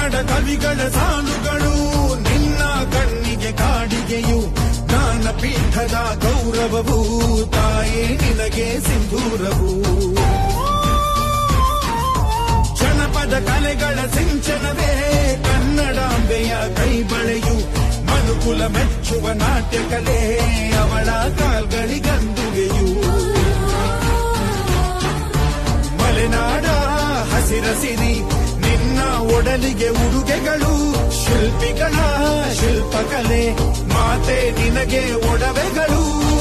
ಕನ್ನಡ ಕವಿಗಳ ಸಾಲುಗಳು ನಿನ್ನ ಕಣ್ಣಿಗೆ ಕಾಡಿಗೆಯು ಜ್ಞಾನ ಪೀಠದ ಗೌರವವು ತಾಯೇ ನಿನಗೆ ಸಿಂಧೂರವು ಜನಪದ ಕಲೆಗಳ ಸಿಂಚನವೇ ಕನ್ನಡಾಂಬೆಯ ಕೈಬಳೆಯು ಮನುಕುಲ ಮೆಚ್ಚುವ ನಾಟ್ಯ ಕಲೆ ಅವಳ ಕಾಲ್ಗಳಿಗಂದುಗೆಯು ಮಲೆನಾಡ ಹಸಿರಸಿರಿ ನಿನ್ನ ಒಡಲಿಗೆ ಉಡುಗೆಗಳು ಶಿಲ್ಪಿಗಳ ಶಿಲ್ಪಕಲೆ ಮಾತೆ ನಿನಗೆ ಒಡವೆಗಳು